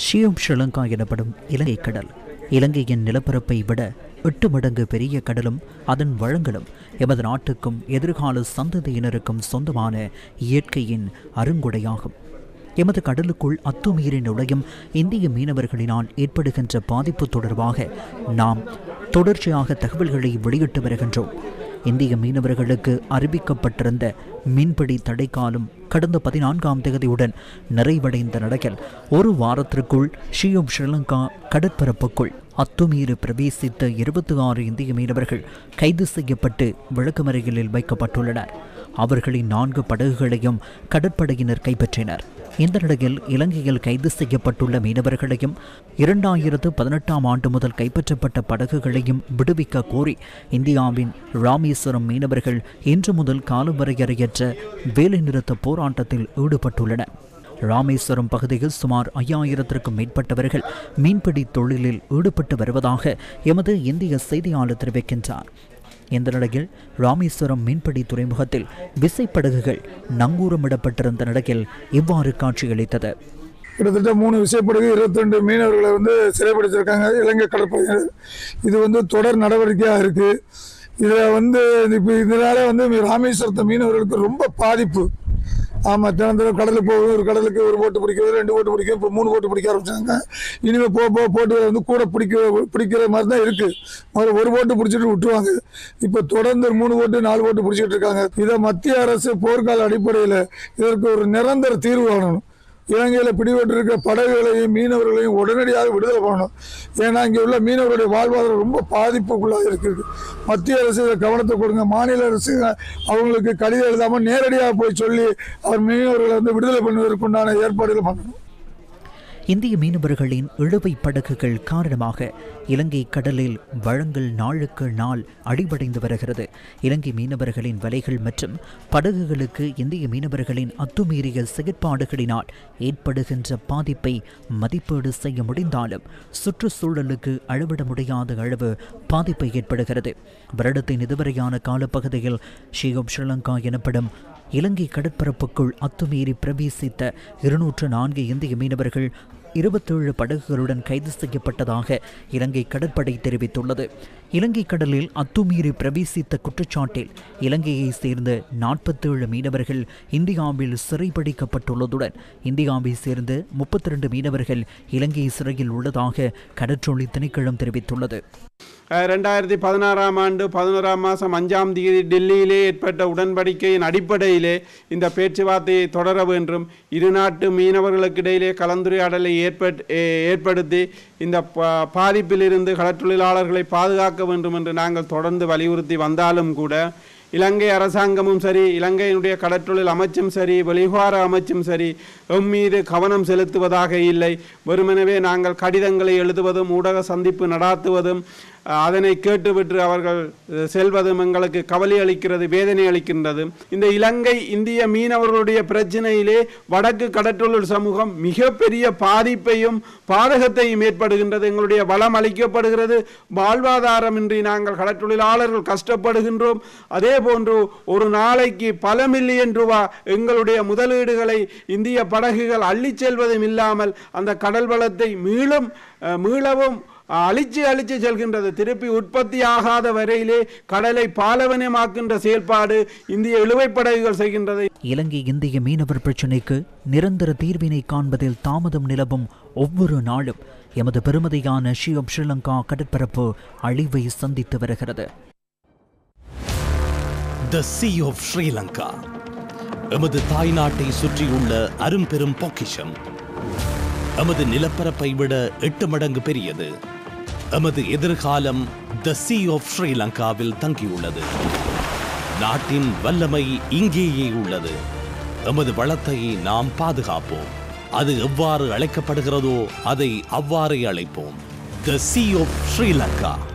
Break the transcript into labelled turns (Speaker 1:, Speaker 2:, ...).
Speaker 1: ஷியோம் ஸ்ரீலங்கா எனப்படும் இலங்கை கடல் இலங்கையின் நிலப்பரப்பை விட எட்டு மடங்கு பெரிய கடலும் அதன் வளங்களும் எமது நாட்டுக்கும் எதிர்கால சந்ததியினருக்கும் சொந்தமான இயற்கையின் அருங்கொடையாகும் எமது கடலுக்குள் அத்துமீறி நுழையும் இந்திய மீனவர்களினால் ஏற்படுகின்ற பாதிப்பு தொடர்பாக நாம் தொடர்ச்சியாக தகவல்களை வெளியிட்டு வருகின்றோம் இந்திய மீனவர்களுக்கு அறிவிக்கப்பட்டிருந்த மீன்பிடி தடைக்காலம் கடந்த பதினான்காம் தேதியுடன் நிறைவடைந்த நிலையில் ஒரு வாரத்திற்குள் ஷியோம் ஸ்ரீலங்கா கடற்பரப்புக்குள் அத்துமீறி பிரவேசித்த இருபத்தி ஆறு இந்திய மீனவர்கள் கைது செய்யப்பட்டு விளக்கமறைகளில் வைக்கப்பட்டுள்ளனர் அவர்களின் நான்கு படகுகளையும் கடற்படையினர் கைப்பற்றினர் இந்த நிலையில் இலங்கையில் கைது செய்யப்பட்டுள்ள மீனவர்களையும் இரண்டாயிரத்து பதினெட்டாம் ஆண்டு முதல் கைப்பற்றப்பட்ட படகுகளையும் விடுவிக்க கோரி இந்தியாவின் ராமேஸ்வரம் மீனவர்கள் இன்று முதல் காலவரையறையற்ற வேலைநிறுத்த போராட்டத்தில் ஈடுபட்டுள்ளனர் ராமேஸ்வரம் பகுதியில் சுமார் ஐயாயிரத்திற்கும் மேற்பட்டவர்கள் மீன்பிடி தொழிலில் ஈடுபட்டு வருவதாக எமது இந்திய செய்தியாளர் தெரிவிக்கின்றார் இந்த நிலையில் ராமேஸ்வரம் மீன்பிடி துறைமுகத்தில் விசைப்படகுகள் நங்கூரமிடப்பட்டிருந்த நிலையில் இவ்வாறு காட்சியளித்தது
Speaker 2: கிட்டத்தட்ட மூணு விசைப்படகு இருபத்தி ரெண்டு மீனவர்களை வந்து சிறைப்படுத்தியிருக்காங்க இலங்கை கடற்படையினர் இது வந்து தொடர் நடவடிக்கையாக இருக்குது இதில் வந்து இப்போ இதனால வந்து ராமேஸ்வரத்து மீனவர்களுக்கு ரொம்ப பாதிப்பு ஆமாம் தினம் தினம் கடலுக்கு போகும் ஒரு கடலுக்கு ஒரு போட்டு பிடிக்கிறது ரெண்டு போட்டு பிடிக்கும் இப்போ மூணு போட்டு பிடிக்க ஆரம்பிச்சாங்க இனிமேல் போக போக போட்டு வந்து கூட பிடிக்கிற பிடிக்கிற மாதிரி தான் இருக்குது முதல்ல ஒரு போட்டு பிடிச்சிட்டு விட்டுருவாங்க இப்போ தொடர்ந்து ஒரு மூணு போட்டு நாலு போட்டு பிடிச்சிட்டு இருக்காங்க இதை மத்திய அரசு போர்க்கால அடிப்படையில் இதற்கு ஒரு நிரந்தர தீர்வு காணணும் இலங்கையில் பிடிபட்டிருக்க படகுகளையும் மீனவர்களையும் உடனடியாக விடுதலை பண்ணணும் ஏன்னா இங்கே உள்ள மீனவர்களுடைய வாழ்வாதாரம் ரொம்ப பாதிப்புக்குள்ளாக இருக்குது மத்திய அரசு இதை கவனத்தை கொடுங்க மாநில அரசு அவங்களுக்கு கடிதம் எழுதாமல் நேரடியாக போய் சொல்லி அவர் மீனவர்களை வந்து விடுதலை பண்ணுவதற்குண்டான ஏற்பாடுகள் பண்ணணும்
Speaker 1: இந்திய மீனவர்களின் இழுவை படகுகள் காரணமாக இலங்கை கடலில் வளங்கள் நாளுக்கு நாள் அடிபடைந்து வருகிறது இலங்கை மீனவர்களின் வலைகள் மற்றும் படகுகளுக்கு இந்திய மீனவர்களின் அத்துமீறிய செயற்பாடுகளினால் ஏற்படுகின்ற பாதிப்பை மதிப்பீடு செய்ய முடிந்தாலும் சுற்றுச்சூழலுக்கு அளவிட முடியாத அளவு பாதிப்பு ஏற்படுகிறது வருடத்தின் இதுவரையான காலப்பகுதியில் ஷியோப் ஸ்ரீலங்கா எனப்படும் இலங்கை கடற்பரப்புக்குள் அத்துமீறி பிரவேசித்த இருநூற்று நான்கு இந்திய மீனவர்கள் இருபத்தேழு படகுகளுடன் கைது செய்யப்பட்டதாக இலங்கை கடற்படை தெரிவித்துள்ளது இலங்கை கடலில் அத்துமீறி பிரவேசித்த குற்றச்சாட்டில் இலங்கையைச் சேர்ந்த நாற்பத்தேழு மீனவர்கள் இந்தியாவில் சிறைபிடிக்கப்பட்டுள்ளதுடன் இந்தியாவைச் சேர்ந்த முப்பத்தி ரெண்டு மீனவர்கள் இலங்கை சிறையில் உள்ளதாக கடற்றொழி திணைக்களம் தெரிவித்துள்ளது
Speaker 3: ரெண்டாயிரத்தி பதினாறாம் ஆண்டு பதினோராம் மாதம் அஞ்சாம் தேதி டெல்லியிலே ஏற்பட்ட உடன்படிக்கையின் அடிப்படையிலே இந்த பேச்சுவார்த்தையை தொடர வேண்டும் இரு நாட்டு மீனவர்களுக்கு இடையிலே கலந்துரையாடலை ஏற்பட் ஏற்படுத்தி இந்த பா பாதிப்பிலிருந்து கடற்றொழிலாளர்களை பாதுகாக்க வேண்டும் என்று நாங்கள் தொடர்ந்து வலியுறுத்தி வந்தாலும் கூட இலங்கை அரசாங்கமும் சரி இலங்கையினுடைய கடற்றொழில் அமைச்சும் சரி வெளிவார அமைச்சும் சரி எம் மீது கவனம் செலுத்துவதாக இல்லை வெறுமெனவே நாங்கள் கடிதங்களை எழுதுவதும் ஊடக சந்திப்பு நடாத்துவதும் அதனை கேட்டுவிட்டு அவர்கள் செல்வதும் எங்களுக்கு கவலை அளிக்கிறது வேதனை அளிக்கின்றது இந்த இலங்கை இந்திய மீனவர்களுடைய பிரச்சனையிலே வடக்கு கடற்றொழில் சமூகம் மிகப்பெரிய பாதிப்பையும் பாதகத்தையும் ஏற்படுகின்றது எங்களுடைய வளம் அளிக்கப்படுகிறது வாழ்வாதாரமின்றி நாங்கள் கடற்றொழிலாளர்கள் கஷ்டப்படுகின்றோம் அதே போன்று ஒரு நாளைக்கு பல மில்லியன் ரூபா எங்களுடைய முதலீடுகளை இந்திய படகுகள் அள்ளிச் செல்வதும் இல்லாமல் அந்த கடல் வளத்தை மீளும் மீளவும் அழிச்சு அழிச்சு செல்கின்றது திருப்பி உற்பத்தி ஆகாத வரையிலே கடலை பாலவனமாக்கின்ற செயல்பாடு இந்திய இழுவைப்படகுகள் செய்கின்றது
Speaker 1: இலங்கை இந்திய மீனவர் பிரச்சினைக்கு நிரந்தர தீர்வினை காண்பதில் தாமதம் நிலவும் ஒவ்வொரு நாளும் எமது பெருமதியான ஷியோப் ஸ்ரீலங்கா கடற்பரப்பு அழிவை சந்தித்து வருகிறது
Speaker 4: த சி ஆஃப் ஸ்ரீலங்கா எமது தாய்நாட்டை சுற்றியுள்ள அரும்பெரும் பொக்கிஷம் எமது நிலப்பரப்பை விட எட்டு மடங்கு பெரியது எமது எதிர்காலம் த சி ஆஃப் ஸ்ரீலங்காவில் தங்கியுள்ளது நாட்டின் வல்லமை இங்கேயே உள்ளது எமது வளத்தை நாம் பாதுகாப்போம் அது எவ்வாறு அழைக்கப்படுகிறதோ அதை அவ்வாறே அழைப்போம் த சி ஆஃப் ஸ்ரீலங்கா